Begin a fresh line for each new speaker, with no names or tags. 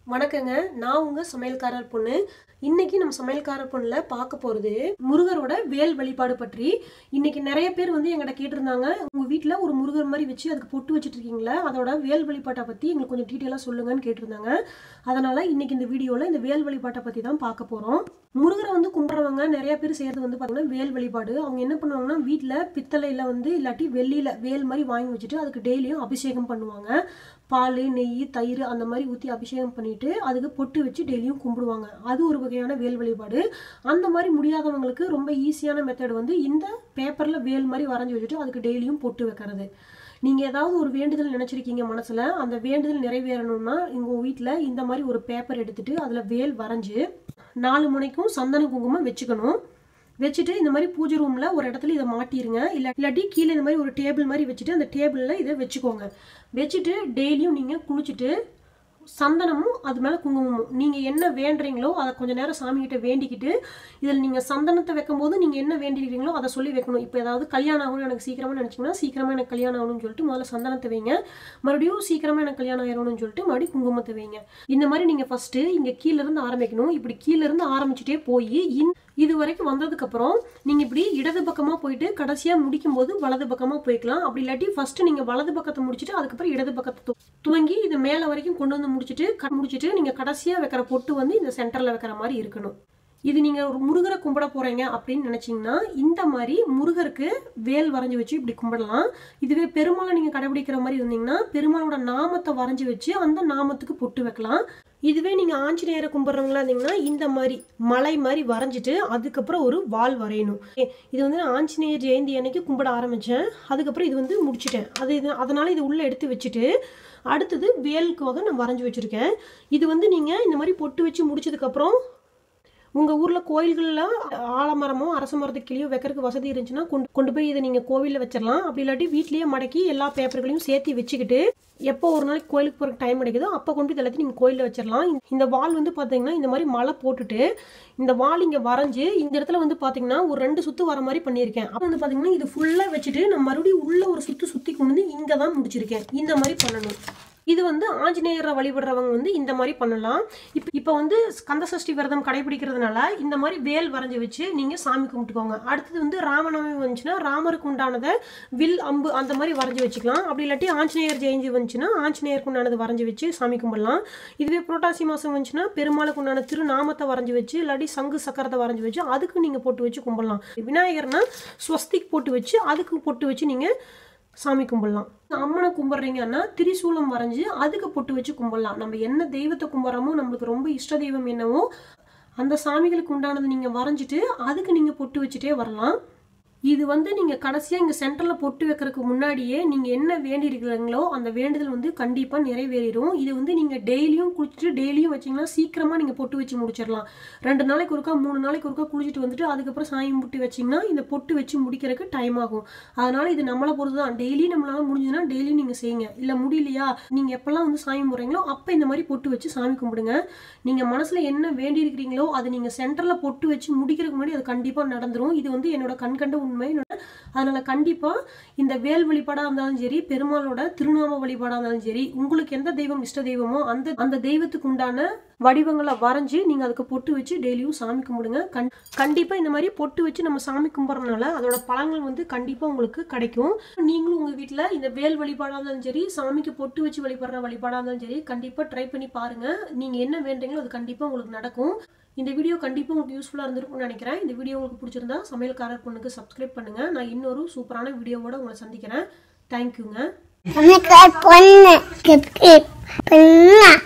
வணக்கங்க நான் உங்க சமையல்காரர் பொண்ணு இன்னைக்கு நம்ம சமையல்காரர் பொண்ணுல பார்க்க போறது முருகரோட வேல் வழிபாடு பற்றி இன்னைக்கு நிறைய பேர் வந்து எங்கிட்ட கேட்டிருந்தாங்க உங்க வீட்ல ஒரு முருகர் மாதிரி வச்சு அதுக்கு பொட்டு வச்சுட்டு இருக்கீங்களா அதோட வேல் வழிபாட்டை பத்தி எங்களுக்கு கொஞ்சம் டீட்டெயிலாக சொல்லுங்கன்னு கேட்டிருந்தாங்க அதனால இன்னைக்கு இந்த வீடியோல இந்த வேல் வழிபாட்டை பத்தி தான் பார்க்க போறோம் முருகரை வந்து கும்பிட்றவங்க நிறைய பேர் செய்யறது வந்து பார்த்தீங்கன்னா வேல் வழிபாடு அவங்க என்ன பண்ணுவாங்கன்னா வீட்டில் பித்தளையில வந்து இல்லாட்டி வெள்ளியில வேல் மாதிரி வாங்கி வச்சுட்டு அதுக்கு டெய்லியும் அபிஷேகம் பண்ணுவாங்க பால் நெய் தயிர் அந்த மாதிரி ஊற்றி அபிஷேகம் பண்ணிட்டு அதுக்கு பொட்டு வச்சு டெய்லியும் கும்பிடுவாங்க அது ஒரு வகையான வேல் வழிபாடு அந்த மாதிரி முடியாதவங்களுக்கு ரொம்ப ஈஸியான மெத்தட் வந்து இந்த பேப்பரில் வேல் மாதிரி வரைஞ்சி வச்சுட்டு அதுக்கு டெய்லியும் பொட்டு வைக்கிறது நீங்கள் ஏதாவது ஒரு வேண்டுதல் நினச்சிருக்கீங்க மனசில் அந்த வேண்டுதல் நிறைவேறணும்னா உங்கள் வீட்டில் இந்த மாதிரி ஒரு பேப்பர் எடுத்துட்டு அதில் வேல் வரைஞ்சி நாலு முனைக்கும் சந்தன குங்குமம் வச்சுக்கணும் வச்சுட்டு இந்த மாதிரி பூஜை ரூமில் ஒரு இடத்துல இதை மாட்டிருங்க இல்லை இல்லாட்டி கீழே இந்த மாதிரி ஒரு டேபிள் மாதிரி வச்சுட்டு அந்த டேபிளில் இதை வச்சுக்கோங்க வச்சுட்டு டெய்லியும் நீங்கள் குளிச்சுட்டு சந்தனமும் அது மேலே குங்குமமும் நீங்கள் என்ன வேண்டுறீங்களோ அதை கொஞ்ச நேரம் சாமிகிட்ட வேண்டிக்கிட்டு இதில் நீங்கள் சந்தனத்தை வைக்கும்போது நீங்கள் என்ன வேண்டிக்கிறீங்களோ அதை சொல்லி வைக்கணும் இப்போ ஏதாவது கல்யாணம் ஆகணும் எனக்கு சீக்கிரமாக நினச்சிங்கன்னா சீக்கிரமாக எனக்கு கல்யாணம் ஆகணும்னு சொல்லிட்டு முதல்ல சந்தனத்தை வைங்க மறுபடியும் சீக்கிரமாக எனக்கு கல்யாணம் ஆயிரணும்னு சொல்லிட்டு மறுபடியும் குங்குமத்தை வைங்க இந்த மாதிரி நீங்கள் ஃபஸ்ட்டு இங்கே கீழேருந்து ஆரம்பிக்கணும் இப்படி கீழேருந்து ஆரம்பிச்சுட்டே போய் இன் இது வரைக்கும் வந்ததுக்கப்புறம் நீங்கள் இப்படி இடது பக்கமாக போயிட்டு கடைசியாக முடிக்கும்போது வலது பக்கமாக போய்க்கலாம் அப்படி இல்லாட்டி ஃபஸ்ட்டு நீங்கள் வலது பக்கத்தை முடிச்சுட்டு அதுக்கப்புறம் இடது பக்கத்தை து- துவங்கி இது மேலே வரைக்கும் கொண்டு வந்து முடிச்சுட்டு க- முடிச்சுட்டு நீங்கள் கடைசியாக வைக்கிற பொட்டு வந்து இந்த சென்டரில் வைக்கிற மாதிரி இருக்கணும் இது நீங்கள் ஒரு முருகரை கும்பிட போகிறீங்க அப்படின்னு நினச்சிங்கன்னா இந்த மாதிரி முருகருக்கு வேல் வரைஞ்சி வச்சு இப்படி கும்பிடலாம் இதுவே பெருமாளை நீங்கள் கடைபிடிக்கிற மாதிரி இருந்தீங்கன்னா பெருமாளோட நாமத்தை வரைஞ்சி வச்சு அந்த நாமத்துக்கு பொட்டு வைக்கலாம் இதுவே நீங்கள் ஆஞ்சநேயரை கும்பிட்றவங்களா இருந்தீங்கன்னா இந்த மாதிரி மலை மாதிரி வரைஞ்சிட்டு அதுக்கப்புறம் ஒரு வால் வரையணும் ஏ, இது வந்து நான் ஆஞ்சநேயர் ஜெயந்தி அன்னைக்கு கும்பிட ஆரம்பித்தேன் அதுக்கப்புறம் இது வந்து முடிச்சிட்டேன் அது இது அதனால் இது உள்ளே எடுத்து வச்சுட்டு அடுத்தது வேலுக்காக நான் வரைஞ்சி வச்சுருக்கேன் இது வந்து நீங்கள் இந்த மாதிரி பொட்டு வச்சு முடிச்சதுக்கப்புறம் உங்கள் ஊரில் கோயில்களில் ஆலமரமோ அரச மரத்துக்கு கீழே வைக்கிறதுக்கு வசதி இருந்துச்சுன்னா கொண்டு கொண்டு போய் இதை நீங்கள் கோவிலில் வச்சிடலாம் அப்படி இல்லாட்டி வீட்லேயே மடக்கி எல்லா பேப்பர்களையும் சேர்த்து வச்சுக்கிட்டு எப்போ ஒரு நாளைக்கு கோயிலுக்கு போகிற டைம் கிடைக்குதோ அப்போ கொண்டு போய் எல்லாத்தையும் நீங்கள் கோயிலில் வச்சிடலாம் இந்த வால் வந்து பார்த்தீங்கன்னா இந்த மாதிரி மலை போட்டுட்டு இந்த வால் இங்கே வரைஞ்சி இந்த இடத்துல வந்து பார்த்தீங்கன்னா ஒரு ரெண்டு சுற்று வர மாதிரி பண்ணியிருக்கேன் அப்போ வந்து பார்த்தீங்கன்னா இது ஃபுல்லாக வச்சுட்டு நான் மறுபடியும் உள்ள ஒரு சுற்று சுற்றி கொண்டு வந்து இங்கே தான் முடிச்சிருக்கேன் இந்த மாதிரி பண்ணணும் இது வந்து ஆஞ்சநேயரை வழிபடுறவங்க வந்து இந்த மாதிரி பண்ணலாம் இப்போ இப்போ வந்து ஸ்கந்த சஷ்டி விரதம் கடைபிடிக்கிறதுனால இந்த மாதிரி வேல் வரைஞ்சி வச்சு நீங்கள் சாமி கும்பிட்டுக்கோங்க அடுத்தது வந்து ராமநவமி வந்துச்சுன்னா ராமருக்கு உண்டானதை வில் அம்பு அந்த மாதிரி வரைஞ்சி வச்சுக்கலாம் அப்படி இல்லாட்டி ஆஞ்சநேயர் ஜெயந்தி வந்துச்சுன்னா ஆஞ்சநேயருக்கு உண்டானது வரைஞ்சி வச்சு சாமி கும்பிடலாம் இதுவே புரட்டாசி மாதம் வந்துச்சுன்னா பெருமாளுக்கு உண்டான திருநாமத்தை வரைஞ்சி வச்சு இல்லாட்டி சங்கு சக்கரத்தை வரைஞ்சி வச்சு அதுக்கு நீங்கள் போட்டு வச்சு கும்பிடலாம் விநாயகர்னா ஸ்வஸ்திக் போட்டு வச்சு அதுக்கு போட்டு வச்சு நீங்கள் சாமி கும்பிடலாம் அம்மனை கும்பிட்றீங்கன்னா திரிசூலம் வரைஞ்சி அதுக்கு பொட்டு வச்சு கும்பிடலாம் நம்ம என்ன தெய்வத்தை கும்பிட்றோமோ நம்மளுக்கு ரொம்ப இஷ்ட தெய்வம் என்னவோ அந்த சாமிகளுக்கு உண்டானது நீங்கள் வரைஞ்சிட்டு அதுக்கு நீங்கள் பொட்டு வச்சுட்டே வரலாம் இது வந்து நீங்கள் கடைசியாக இங்கே சென்டரில் பொட்டு வைக்கிறதுக்கு முன்னாடியே நீங்கள் என்ன வேண்டியிருக்கிறீங்களோ அந்த வேண்டுதல் வந்து கண்டிப்பாக நிறைவேறிடும் இது வந்து நீங்கள் டெய்லியும் குளிச்சுட்டு டெய்லியும் வச்சிங்கன்னா சீக்கிரமாக நீங்கள் பொட்டு வச்சு முடிச்சிடலாம் ரெண்டு நாளைக்கு ஒருக்கா மூணு நாளைக்கு ஒருக்கா குளிச்சுட்டு வந்துட்டு அதுக்கப்புறம் சாமி முட்டி வச்சிங்கன்னா இந்த பொட்டு வச்சு முடிக்கிறதுக்கு டைம் ஆகும் அதனால் இது நம்மளை பொறுத்து தான் டெய்லி நம்மளால முடிஞ்சதுன்னா டெய்லி நீங்கள் செய்யுங்க இல்லை முடியலையா நீங்கள் எப்போல்லாம் வந்து சாமி முறைங்களோ அப்போ இந்த மாதிரி பொட்டு வச்சு சாமி கும்பிடுங்க நீங்கள் மனசில் என்ன வேண்டியிருக்கிறீங்களோ அதை நீங்கள் சென்டரில் பொட்டு வச்சு முடிக்கிறதுக்கு முன்னாடி அது கண்டிப்பாக நடந்துரும் இது வந்து என்னோட கண்கண்ட உண்மை என்னோட- அதனால கண்டிப்பாக இந்த வேல் வழிபாடாக இருந்தாலும் சரி பெருமாளோட திருநாம வழிபாடாக இருந்தாலும் சரி உங்களுக்கு எந்த தெய்வம் இஷ்ட தெய்வமோ அந்த அந்த தெய்வத்துக்கு உண்டான வடிவங்களை வரைஞ்சி நீங்கள் அதுக்கு பொட்டு வச்சு டெய்லியும் சாமி கும்பிடுங்க கண் கண்டிப்பாக இந்த மாதிரி பொட்டு வச்சு நம்ம சாமி கும்பிட்றதுனால அதோட பலன்கள் வந்து கண்டிப்பாக உங்களுக்கு கிடைக்கும் நீங்களும் உங்கள் வீட்டில் இந்த வேல் வழிபாடாக இருந்தாலும் சரி சாமிக்கு பொட்டு வச்சு வழிபடுற வழிபாடாக இருந்தாலும் சரி கண்டிப்பாக ட்ரை பண்ணி பாருங்கள் நீங்கள் என்ன வேண்டீங்களோ அது கண்டிப்பாக உங்களுக்கு நடக்கும் இந்த வீடியோ கண்டிப்பாக உங்களுக்கு யூஸ்ஃபுல்லாக இருந்திருக்கும்னு நினைக்கிறேன் இந்த வீடியோ உங்களுக்கு பிடிச்சிருந்தா சமையல்காரர் பொண்ணுக்கு சப்ஸ்கிரைப் பண்ணுங்கள் நான் இன்னொரு சூப்பரான வீடியோவோட உங்களை சந்திக்கிறேன் தேங்க்யூங்க
சமைக்கார் பொண்ணு கிப் கிப் பண்ணா